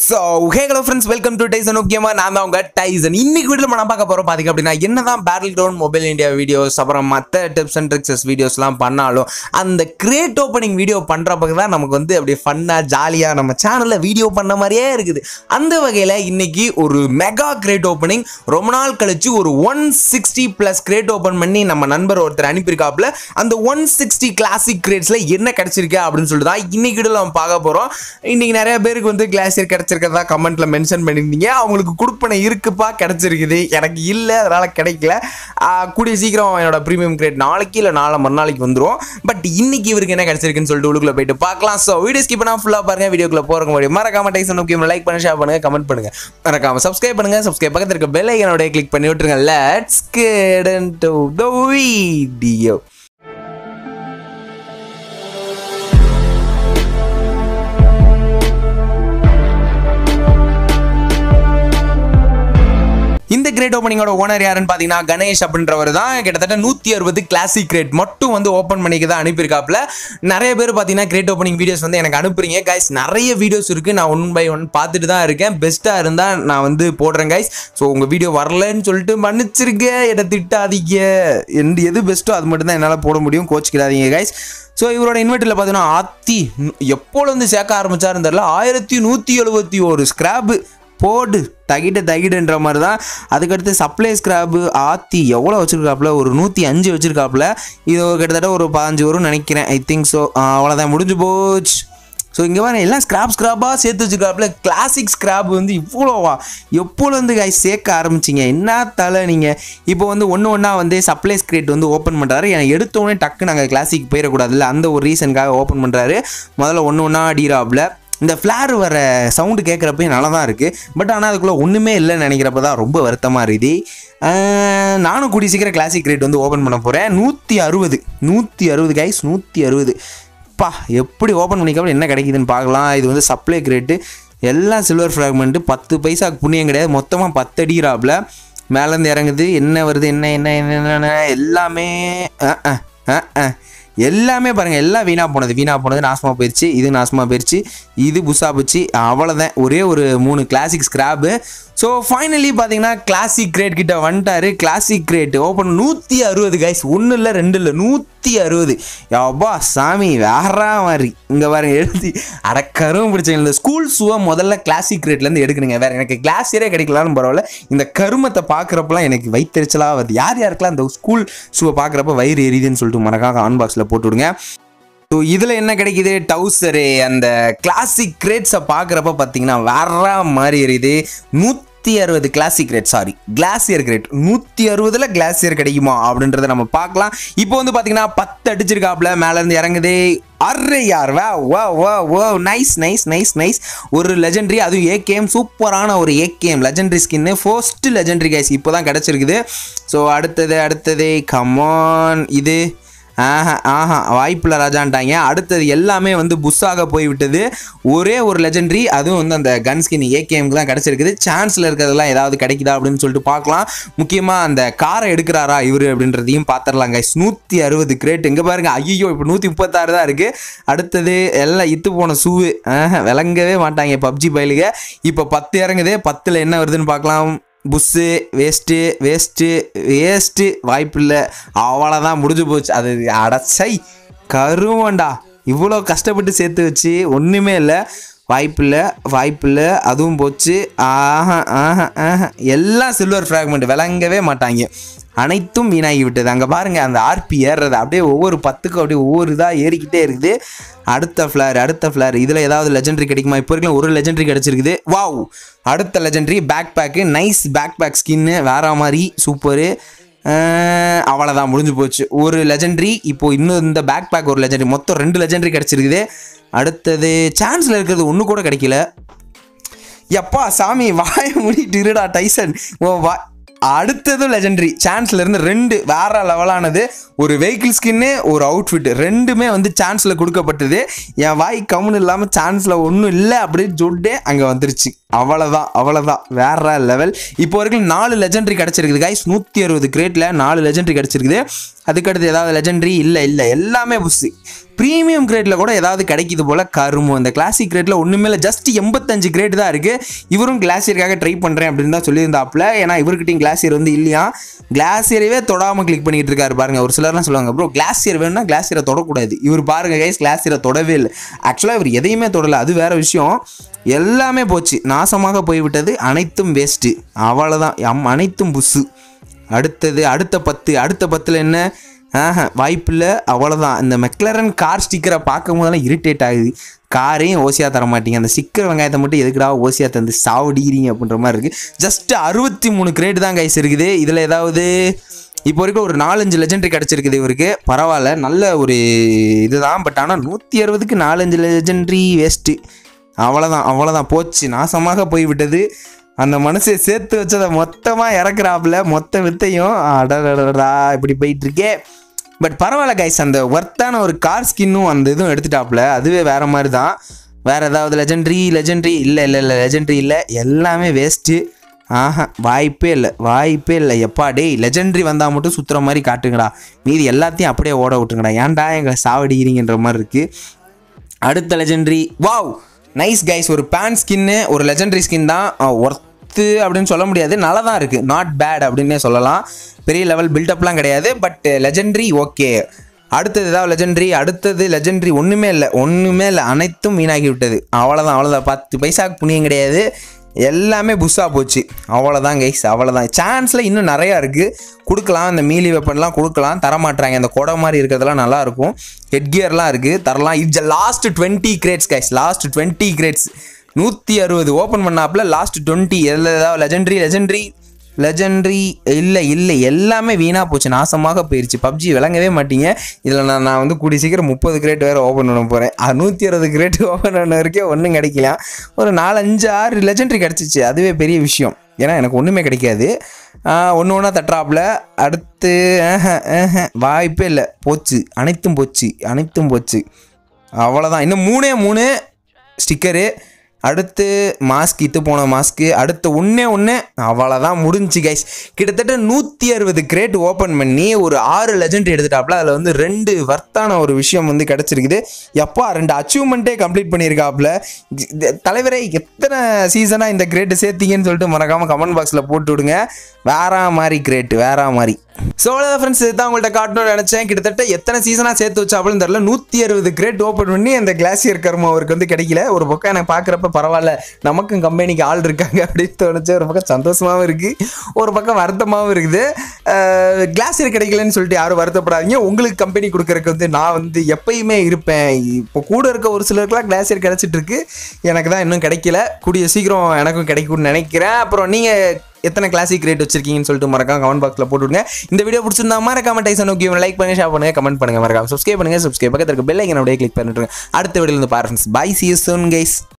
So hey hello friends welcome to Tyson முக்கியமாக நான் தான் உங்க டைசன் இன்னைக்கு வீடியோ நான் பார்க்க போகிறோம் பார்த்தீங்க அப்படின்னா என்னதான் battle ground mobile India videos அப்புறம் மற்ற டிப்ஸ் அண்ட் ட்ரிக்ஸஸ் வீடியோஸ்லாம் பண்ணாலும் அந்த கிரேட் ஓப்பனிங் வீடியோ பண்ணுறப்ப தான் நமக்கு வந்து அப்படியே ஃபன்னாக ஜாலியாக நம்ம சேனலில் வீடியோ பண்ண மாதிரியே இருக்குது அந்த வகையில் இன்னைக்கு ஒரு மெகா கிரேட் ஓப்பனிங் ரொம்ப நாள் கழிச்சு ஒரு one sixty plus crate open பண்ணி நம்ம நண்பர் ஒருத்தர் அனுப்பியிருக்காப்புல அந்த ஒன் சிக்ஸ்டி கிளாசிக் கிரேட்ஸில் என்ன கிடைச்சிருக்கு அப்படின்னு சொல்லிட்டு தான் இன்னைக்கு வீடியோ நம்ம பார்க்க போகிறோம் இன்னைக்கு நிறைய பேருக்கு வந்து கிளாசியர் கிடைச்சிருக்கிறதா கமெண்ட்ல மென்ஷன் பண்ணியிருந்தீங்க அவங்களுக்கு கொடுப்பனை இருக்குப்பா கிடைச்சிருக்குது எனக்கு இல்லை அதனால கிடைக்கல ஆஹ் கூடிய சீக்கிரம் என்னோட ப்ரீமியம் கிரேட் நாளைக்கு இல்லை நாளை மறுநாளைக்கு வந்துடும் பட் இன்னைக்கு இவருக்கு என்ன கிடைச்சிருக்குன்னு சொல்லிட்டு உள்ளுக்குள்ள போயிட்டு பார்க்கலாம் ஸோ வீடியோ ஸ்கிப் பண்ணா ஃபுல்லாக பாருங்க வீடியோக்குள்ள போகிறக்கு முடியும் மறக்காம டைசன் முக்கியம் லைக் பண்ணி ஷேர் பண்ணுங்க கமெண்ட் பண்ணுங்க மறக்காம சப்ஸ்கிரைப் பண்ணுங்க சப்ஸ்கிரைப் பக்கத்தில் இருக்க பெல் ஐக்கனோட கிளிக் பண்ணி விட்டுருங்க let's get into the video இந்த கிரேட் ஓப்பனிங்கோட ஓனர் யாருன்னு பார்த்தீங்கன்னா கணேஷ் அப்படின்றவர் தான் கிட்டத்தட்ட நூற்றி அறுபது கிளாசிக் கிரேட் மட்டும் வந்து ஓப்பன் பண்ணிக்க தான் அனுப்பியிருக்காப்புல நிறைய பேர் பார்த்தீங்கன்னா கிரேட் ஓப்பனிங் வீடியோஸ் வந்து எனக்கு அனுப்புறீங்க கைஸ் நிறைய வீடியோஸ் இருக்குது நான் ஒன் பை ஒன் பார்த்துட்டு தான் இருக்கேன் பெஸ்ட்டாக இருந்தால் நான் வந்து போடுறேன் கைஸ் ஸோ உங்கள் வீடியோ வரலன்னு சொல்லிட்டு மன்னிச்சிருக்கேன் என்னை திட்டாதீங்க எந்த எது பெஸ்ட்டோ அது மட்டும் தான் என்னால் போட முடியும் கோச்சிக்கிறாதீங்க கைஸ் ஸோ இவரோட இன்வெர்ட்டரில் பார்த்தீங்கன்னா ஆத்தி எப்போல வந்து சேர்க்க ஆரம்பிச்சாருன்னு தெரியல ஆயிரத்தி நூற்றி எழுபத்தி ஒரு ஸ்கிராப்பு போடு தகிட தகிடுன்ற மாதிரி தான் அதுக்கடுத்து சப்ளை ஸ்கிராப்பு ஆத்தி எவ்வளோ வச்சுருக்காப்புல ஒரு நூற்றி அஞ்சு வச்சுருக்காப்புல இது ஒரு கிட்டத்தட்ட ஒரு பதினஞ்சு வரும்னு நினைக்கிறேன் ஐ திங்க் ஸோ அவ்வளோதான் முடிஞ்சு போச்சு ஸோ இங்கே பாருங்க எல்லாம் ஸ்கிராப் ஸ்கிராப்பாக சேர்த்து வச்சுருக்காப்புல கிளாசிக் ஸ்கிராப் வந்து இவ்வளோவா எப்போல வந்து கை சேர்க்க ஆரம்பிச்சிங்க என்ன தலை நீங்கள் இப்போ வந்து ஒன்று ஒன்றா வந்து சப்ளை ஸ்கிரேட் வந்து ஓப்பன் பண்ணுறாரு எனக்கு எடுத்தோடனே டக்கு நாங்கள் கிளாசிக் போயிடக்கூடாதுல்ல அந்த ஒரு ரீசனுக்காக ஓப்பன் பண்ணுறாரு முதல்ல ஒன்று ஒன்றா அடிக்கிறாப்புல இந்த ஃப்ளார் வர சவுண்டு கேட்குறப்ப நல்லா தான் இருக்குது பட் ஆனால் அதுக்குள்ளே ஒன்றுமே இல்லைன்னு நினைக்கிறப்ப தான் ரொம்ப வருத்தமாக இருக்குது ஆஹ் நானும் கூடிய சீக்கிரம் கிளாசிக் ரேட் வந்து ஓப்பன் பண்ண போகிறேன் நூற்றி அறுபது நூற்றி அறுபது கைஸ் நூற்றி அறுபது பா எப்படி ஓப்பன் பண்ணிக்காமல் என்ன கிடைக்குதுன்னு பார்க்கலாம் இது வந்து சப்ளை கிரேட்டு எல்லாம் சில்வர் ஃப்ராக்மெண்ட்டு பத்து பைசாக்கு புண்ணியம் கிடையாது மொத்தமாக பத்து அடிக்கிறாப்புல மேலேருந்து இறங்குது என்ன வருது என்ன என்ன என்ன எல்லாமே அஹ், அஹ், அஹ், அஹ். எல்லாமே பாருங்கள் எல்லாம் வீணாக போனது வீணாக போனது நாசமாக போயிடுச்சு இது நாசமாக போயிடுச்சு இது புஷாக போச்சு அவ்வளோதான் ஒரே ஒரு மூணு கிளாசிக் ஸ்கிராப்பு ஸோ ஃபைனலி பார்த்தீங்கன்னா கிளாசிக் கிரேட் கிட்ட வந்துட்டாரு கிளாசிக் கிரேட் ஓப்பன் நூற்றி அறுபது கைஸ் ஒன்றும் இல்லை ரெண்டு இல்லை நூற்றி அறுபது யப்பா சாமி வேற மாதிரி இங்கே பாருங்க எழுதி அடக்கரும் பிடிச்ச இந்த ஸ்கூல் ஷூவை முதல்ல கிளாசிக் ரேட்லேருந்து எடுக்கணுங்க வேற எனக்கு கிளாஸியரே கிடைக்கலான்னு பரவாயில்ல இந்த கருமத்தை பார்க்குறப்பெல்லாம் எனக்கு வயிற்றுச்சலாக வருது யார் யாருக்கெல்லாம் அந்த ஸ்கூல் ஷூவை பார்க்குறப்ப வயிறு எரியுதுன்னு சொல்லிட்டு மறக்காம ஆன் பாக்ஸில் போட்டு விடுங்க ஸோ இதில் என்ன கிடைக்குது டவுசரு அந்த கிளாசிக் கிரேட்ஸை பார்க்குறப்ப பார்த்தீங்கன்னா வேற மாதிரி எரியுது நூற்றி அறுபது கிளாசிக் ரேட் சாரி கிளாசியர் கிரேட் நூற்றி அறுபதில் கிளாசியர் கிடைக்குமா அப்படின்றத நம்ம பார்க்கலாம் இப்போ வந்து பார்த்தீங்கன்னா பத்து அடிச்சிருக்காப்புல மேலேருந்து இறங்குது அரே யார் வா வா வா வா நைஸ் நைஸ் நைஸ் நைஸ் ஒரு லெஜெண்டரி அதுவும் ஏகேஎம் சூப்பரான ஒரு AKM legendary skin first legendary guys இப்போ தான் கிடச்சிருக்குது ஸோ அடுத்தது அடுத்தது கமான் இது ஆஹா ஆஹா வாய்ப்பில்ல ராஜான்ட்டாங்க அடுத்தது எல்லாமே வந்து புஷ்ஷாக போய்விட்டது ஒரே ஒரு லெஜெண்டரி அதுவும் வந்து அந்த கன் ஸ்கின் ஏகேஎம்க்கு தான் கிடச்சிருக்குது சான்ஸில் இருக்கிறதெல்லாம் ஏதாவது கிடைக்குதா அப்படின்னு சொல்லிட்டு பார்க்கலாம் முக்கியமாக அந்த காரை எடுக்கிறாரா இவர் அப்படின்றதையும் பார்த்துடலாம் கைஸ் நூற்றி அறுபது கிரேட் இங்கே பாருங்க ஐயோ இப்போ நூற்றி முப்பத்தாறு தான் இருக்குது அடுத்தது எல்லாம் இத்து போன சூவு ஆஹா விளங்கவே மாட்டாங்க பப்ஜி பயிலுக இப்போ பத்து இறங்குது பத்தில் என்ன வருதுன்னு பார்க்கலாம் புஷ்ஷு வேஸ்ட்டு வேஸ்ட்டு வேஸ்ட்டு வாய்ப்பில்லை அவ்வளோதான் முடிஞ்சு போச்சு அது அடச்சை கருவண்டா இவ்வளோ கஷ்டப்பட்டு சேர்த்து வச்சு ஒன்றுமே இல்லை வாய்ப்பில்லை வாய்ப்பில்லை அதுவும் போச்சு ஆஹா ஆஹா ஆஹா எல்லாம் சில்வர் ஃப்ராக்மெண்ட் விளங்கவே மாட்டாங்க அனைத்தும் வீணாகி விட்டது அங்கே பாருங்கள் அந்த ஆர்பி ஏறுறது அப்படியே ஒவ்வொரு பத்துக்கும் அப்படியே ஒவ்வொரு இதாக ஏறிக்கிட்டே இருக்குது அடுத்த ஃப்ளார் அடுத்த ஃப்ளார் இதில் ஏதாவது லெஜெண்டரி கிடைக்குமா இப்போ இருக்கலாம் ஒரு லெஜெண்டரி கிடச்சிருக்குது வாவ் அடுத்த legendary pack pack nice pack pack skin வேற மாதிரி சூப்பரு அவ்வளோதான் முடிஞ்சு போச்சு ஒரு லெஜெண்டரி இப்போ இன்னும் இந்த பேக் பேக் ஒரு லெஜெண்டரி மொத்தம் ரெண்டு லெஜெண்டரி கிடச்சிருக்குது அடுத்தது சான்ஸில் இருக்கிறது ஒன்று கூட கிடைக்கல எப்பா சாமி வாய மூடிட்டு இருடா டைசன் ஓ வா அடுத்ததும் லெஜெண்டரி சான்ஸ்ல இருந்து ரெண்டு வேற லெவலானது ஒரு வெஹிக்கிள் ஸ்கின்னு ஒரு அவுட்ஃபிட் ரெண்டுமே வந்து சான்ஸ்ல கொடுக்கப்பட்டது என் வாய் கம்முன்னு இல்லாமல் சான்ஸ்ல ஒன்றும் இல்லை அப்படின்னு சொல்லிட்டு அங்கே வந்துருச்சு அவ்வளோதான் அவ்வளோதான் வேற லெவல் இப்போ வரைக்கும் நாலு லெஜெண்டரி கிடச்சிருக்குது கைஸ் நூற்றி அறுபது கிரேட்டில் நாலு லெஜெண்டரி கிடச்சிருக்குது அதுக்கடுத்து ஏதாவது லெஜெண்டரி இல்லை இல்லை எல்லாமே புஸ்ஸு ப்ரீமியம் கிரேட்டில் கூட ஏதாவது கிடைக்குது போல் கருமம் இந்த கிளாசிக் கிரேட்டில் ஒன்றுமே இல்லை ஜஸ்ட் எண்பத்தஞ்சு கிரேட் தான் இருக்குது இவரும் கிளாசியருக்காக ட்ரை பண்ணுறேன் அப்படின்னு தான் சொல்லியிருந்தாப்புல ஏன்னா இவர்கிட்டையும் கிளாசியர் வந்து இல்லையா கிளாசியரவே தொடாமல் கிளிக் பண்ணிட்டு இருக்காரு பாருங்க ஒரு சிலர்லாம் சொல்லுவாங்க ப்ரோ கிளாசியர் வேணும்னா கிளாசியரை தொடக்கூடாது இவர் பாருங்க கைஸ் கிளாசியரை தொடவே இல்லை ஆக்சுவலாக இவர் எதையுமே தொடலை அது வேற விஷயம் எல்லாமே போச்சு நாசமாக போய்விட்டது அனைத்தும் வேஸ்ட்டு அவ்வளோதான் எம் அனைத்தும் புஸ்ஸு அடுத்தது அடுத்த பத்து அடுத்த பத்தில் என்ன ஆஹா வாய்ப்பில்லை அவ்வளோதான் இந்த மெக்லரன் கார் ஸ்டிக்கரை பார்க்கும் போதெல்லாம் இரிட்டேட் ஆகுது காரையும் ஓசியாக தர மாட்டீங்க அந்த ஸ்டிக்கர் வெங்காயத்தை மட்டும் எதுக்குடா ஓசியாக தந்து சாவடிக்கிறீங்க அப்படின்ற மாதிரி இருக்குது ஜஸ்ட் அறுபத்தி மூணு கிரேட் தான் கைஸ் இருக்குது இதில் ஏதாவது இப்போ வரைக்கும் ஒரு நாலஞ்சு லெஜெண்டரி கிடச்சிருக்குது இவருக்கு பரவாயில்ல நல்ல ஒரு இதுதான் பட் ஆனால் நூற்றி அறுபதுக்கு நாலஞ்சு லெஜெண்டரி வேஸ்ட்டு அவ்வளோதான் அவ்வளோதான் போச்சு நாசமாக போய்விட்டது அந்த மனுஷன் சேர்த்து வச்சதை மொத்தமாக இறக்குறாப்புல மொத்த வித்தையும் அடடடடா இப்படி போயிட்டு இருக்கே பட் பரவாயில்ல கைஸ் அந்த ஒர்த்தான ஒரு கார் ஸ்கின்னும் அந்த இதுவும் எடுத்துட்டாப்புல அதுவே வேற மாதிரி தான் வேற ஏதாவது லெஜெண்டரி லெஜெண்டரி இல்லை இல்லை இல்லை லெஜெண்டரி இல்லை எல்லாமே வேஸ்ட்டு ஆஹா வாய்ப்பே இல்லை வாய்ப்பே இல்லை எப்பா டேய் லெஜெண்டரி வந்தால் மட்டும் சுற்றுற மாதிரி காட்டுங்கடா மீதி எல்லாத்தையும் அப்படியே ஓட விட்டுங்கடா ஏன்டா எங்களை சாவடிக்கிறீங்கன்ற மாதிரி இருக்குது அடுத்த லெஜெண்டரி வாவ் நைஸ் கைஸ் ஒரு பேன் ஸ்கின்னு ஒரு லெஜெண்டரி ஸ்கின் தான் ஒர்த்து அப்படின்னு சொல்ல முடியாது நல்லா தான் இருக்குது நாட் பேட் அப்படின்னே சொல்லலாம் பெரிய லெவல் பில்டப்லாம் கிடையாது பட் லெஜெண்டரி ஓகே அடுத்தது ஏதாவது லெஜெண்டரி அடுத்தது லெஜெண்டரி ஒன்றுமே இல்லை ஒன்றுமே இல்லை அனைத்தும் வீணாகி விட்டது அவ்வளோதான் அவ்வளோதான் பத்து பைசாக்கு புண்ணியம் கிடையாது எல்லாமே புஷ்ஷாக போச்சு அவ்வளோதான் கைஸ் அவ்வளோதான் சான்ஸில் இன்னும் நிறையா இருக்குது கொடுக்கலாம் இந்த மீலி வெப்பன்லாம் கொடுக்கலாம் தரமாட்டுறாங்க இந்த கொடை மாதிரி இருக்கிறதெல்லாம் நல்லாயிருக்கும் ஹெட் கியர்லாம் இருக்குது தரலாம் it's last twenty crates guys last twenty crates நூற்றி அறுபது ஓப்பன் பண்ணாப்புல லாஸ்ட் டுவெண்ட்டி எதில் ஏதாவது லெஜெண்டரி லெஜெண்டரி லெஜெண்டரி இல்லை இல்லை எல்லாமே வீணாக போச்சு நாசமாக போயிடுச்சு பப்ஜி விளங்கவே மாட்டீங்க இதில் நான் நான் வந்து கூடி சீக்கிரம் முப்பது கிரேட் வேறு ஓப்பன் பண்ண போகிறேன் நூற்றி அறுபது கிரேட் ஓப்பன் பண்ண வரைக்கும் ஒன்றும் கிடைக்கல ஒரு நாலஞ்சு ஆறு லெஜெண்டரி கிடச்சிச்சு அதுவே பெரிய விஷயம் ஏன்னா எனக்கு ஒன்றுமே கிடைக்காது ஒன்று ஒன்றா தட்டுறாப்புல அடுத்து ஆஹா, ஆஹா, வாய்ப்பே இல்லை போச்சு அனைத்தும் போச்சு அனைத்தும் போச்சு அவ்வளோதான் இன்னும் மூணே மூணு ஸ்டிக்கரு அடுத்து மாஸ்க் இத்து போன மாஸ்க்கு அடுத்து ஒன்றே ஒன்று அவ்வளோதான் முடிஞ்சு கைஸ் கிட்டத்தட்ட நூற்றி அறுபது கிரேட் ஓப்பன் பண்ணி ஒரு ஆறு லெஜெண்ட் எடுத்துட்டாப்புல அதில் வந்து ரெண்டு வர்த்தான ஒரு விஷயம் வந்து கிடச்சிருக்குது எப்பா ரெண்டு அச்சீவ்மெண்ட்டே கம்ப்ளீட் பண்ணியிருக்காப்புல இது- தலைவரே எத்தனை சீசனாக இந்த கிரேட்டு சேர்த்தீங்கன்னு சொல்லிட்டு மறக்காமல் கமெண்ட் பாக்ஸில் போட்டு விடுங்க வேற மாதிரி கிரேட் வேற மாதிரி ஸோ அவ்வளோதான் ஃப்ரெண்ட்ஸ் இதுதான் உங்கள்கிட்ட காட்டணும்னு நினச்சேன் கிட்டத்தட்ட எத்தனை சீசனாக சேர்த்து வச்சாப்புலன்னு தெரில நூற்றி அறுபது கிரேட் ஓப்பன் பண்ணி அந்த கிளாசியர் கர்மம் அவருக்கு வந்து கிடைக்கல ஒரு பக்கம் எனக்கு பார்க்குறப்ப பரவாயில்ல நமக்கும் கம்பெனிக்கு ஆள் இருக்காங்க அப்படின்னு தோணுச்சு ஒரு பக்கம் சந்தோஷமாகவும் இருக்குது ஒரு பக்கம் வருத்தமாகவும் இருக்குது கிளாசியர் கிடைக்கலன்னு சொல்லிட்டு யாரும் வருத்தப்படாதீங்க உங்களுக்கு கம்பெனி கொடுக்கறதுக்கு வந்து நான் வந்து எப்பயுமே இருப்பேன் இப்போ கூட இருக்க ஒரு சிலருக்குலாம் கிளாசியர் கிடைச்சிட்டு இருக்கு எனக்கு தான் இன்னும் கிடைக்கல கூடிய சீக்கிரம் எனக்கும் கிடைக்கும்னு நினைக்கிறேன் அப்புறம் நீங்கள் எத்தனை கிளாசிக் ரேட் வச்சிருக்கீங்கன்னு சொல்லிட்டு மறக்காம கமெண்ட் பாக்ஸில் போட்டுவிடுங்க இந்த வீடியோ பிடிச்சிருந்தா மறக்காம டைசன் ஓகே லைக் பண்ணுங்க ஷேர் பண்ணுங்க கமெண்ட் பண்ணுங்க மறக்காம சப்ஸ்கிரைப் பண்ணுங்க சப்ஸ்கிரைப் பக்கத்தில் இருக்க பெல் ஐக்கன் அப்படியே கிளிக் பண்ணிட்டு அடுத்த வீடியோல இருந்து பாருங்க bye see you soon guys